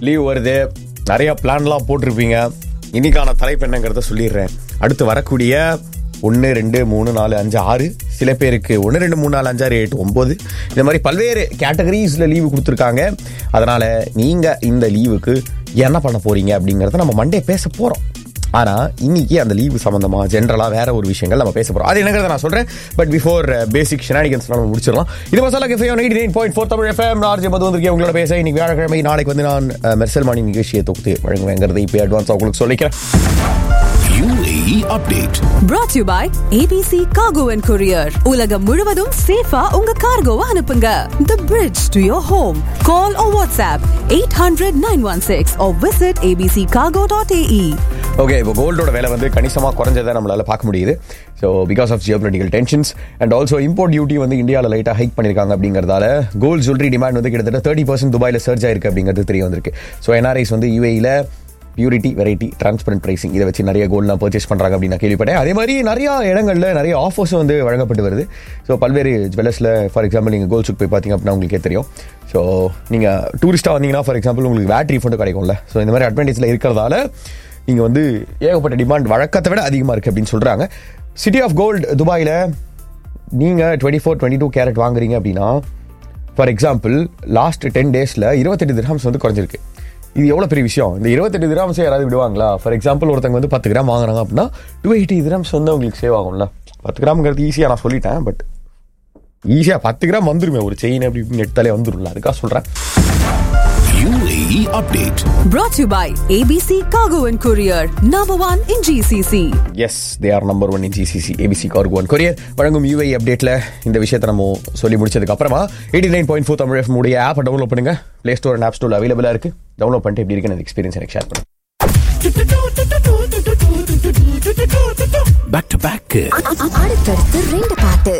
Leave வருது நிறைய பிளான்லாம் போட்டிருப்பீங்க இன்னைக்கான தலைப்பு என்னங்கிறத சொல்லிடுறேன் அடுத்து வரக்கூடிய ஒன்று ரெண்டு மூணு நாலு அஞ்சு ஆறு சில பேருக்கு ஒன்று ரெண்டு மூணு நாலு அஞ்சாறு எட்டு ஒம்பது இந்த மாதிரி பல்வேறு கேட்டகரிஸில் லீவு கொடுத்துருக்காங்க அதனால் நீங்கள் இந்த லீவுக்கு என்ன பண்ண போறீங்க அப்படிங்கிறத நம்ம மண்டே பேச போகிறோம் ஆனால் இன்னைக்கு அந்த லீவு சம்மந்தமாக ஜென்ரலாக வேற ஒரு விஷயங்கள் நம்ம பேச போகிறோம் அது என்னங்கிறத நான் சொல்கிறேன் பட் பிஃபோர் பேசிக் ஷெனானிகன்ஸ் நம்ம முடிச்சிடலாம் இது masala cafe ninety nine point four Tamil FM RJ Madhu வந்திருக்கேன் உங்களோட பேச இன்னைக்கு வியாழக்கிழமை நாளைக்கு வந்து நான் அஹ், மெர்சல் மார்னிங் நிகழ்ச்சியை தொகுத்து வழங்குவேங்கிறதை இப்போ அட்வான்ஸாக உங்களுக்கு சொல்லிக்கிறேன் UAE update. brought to you by ABC Cargo and Courier. உலகம் முழுவதும் சேஃபா உங்க கார்கோவை அனுப்புங்க. The bridge to your home. Call or WhatsApp 800-916 or visit abccargo.ae. Okay இப்போ கோல்டோட விலை வந்து கணிசமாக குறைஞ்சதை நம்மளால பார்க்க முடியுது so because of geopolitical tensions and also import duty வந்து இந்தியாவில் லைட்டாக ஹைக் பண்ணியிருக்காங்க அப்படிங்கிறதால கோல்ட் ஜுவல்லரி டிமாண்ட் வந்து கிட்டத்தட்ட தேர்ட்டி பர்சன்ட் துபாயில் சர்ஜ் ஆயிருக்கு அப்படிங்கிறது தெரிய வந்திருக்கு ஸோ என்ஆர்ஐஸ் வந்து யூஏயில் பியூரிட்டி வெரைட்டி டிரான்ஸ்பரண்ட் பிரைசிங் இதை வச்சு நிறைய கோல்ட்லாம் பர்ச்சேஸ் பண்ணுறாங்க அப்படின்னு நான் கேள்விப்பட்டேன் அதே மாதிரி நிறைய இடங்களில் நிறைய ஆஃபர்ஸும் வந்து வழங்கப்பட்டு வருது ஸோ பல்வேறு ஜுவல்லர்ஸில் ஃபார் எக்ஸாம்பிள் நீங்கள் கோல்ட் சுக் போய் பார்த்தீங்க அப்படின்னா உங்களுக்கே தெரியும் ஸோ நீங்கள் டூரிஸ்ட்டாக வந்தீங்கன்னா ஃபார் எக்ஸாம்பிள் உங்களுக்கு வேட் ரீஃபண்டும் கிடைக்கும்ல ஸோ இந்த மாதிரி அட்வான்டேஜில் இருக்கிறதால நீங்கள் வந்து ஏகப்பட்ட டிமாண்ட் வழக்கத்தை விட அதிகமாக இருக்குது அப்படின்னு சொல்கிறாங்க சிட்டி ஆஃப் கோல்டு துபாயில் நீங்கள் twenty four twenty two carat வாங்குறீங்க அப்படின்னா ஃபார் எக்ஸாம்பிள் லாஸ்ட் டென் டேஸில் இருபத்தெட்டு திரஹம்ஸ் வந்து குறைஞ்சிருக்கு இது எவ்வளோ பெரிய விஷயம் இந்த இருபத்தெட்டு திரம்ஸ் யாராவது விடுவாங்களா ஃபார் எக்ஸாம்பிள் ஒருத்தங்க வந்து பத்து கிராம் வாங்குறாங்க அப்படின்னா டூ எயிட்டி திரம்ஸ் வந்து உங்களுக்கு சேவ் ஆகும்ல பத்து கிராம்ங்கிறது ஈஸியாக நான் சொல்லிட்டேன் பட் ஈஸியாக பத்து கிராம் வந்துருமே ஒரு செயின் அப்படி இப்படின்னு எடுத்தாலே வந்துரும்ல அதுக்காக சொல்கிறேன் UAE update. Brought to you by ABC Cargo and Courier. Number one in GCC. Yes they are number one in GCC ABC cargo one courier வழங்கும் யூஐ அப்டேட்டில் இந்த விஷயத்தை நம்ம சொல்லி முடிச்சதுக்கு அப்புறமா eighty nine point four Tamil FM உடைய ஆப்பை டவுன்லோட் பண்ணுங்க play store and app store அவைலபிளாக இருக்கு டவுன்லோட் பண்ணிட்டு எப்படி இருக்குன்னு அந்த எக்ஸ்பீரியன்ஸ் எனக்கு ஷேர் பண்ணுங்க Back to back. அடுத்தடுத்து ரெண்டு பாட்டு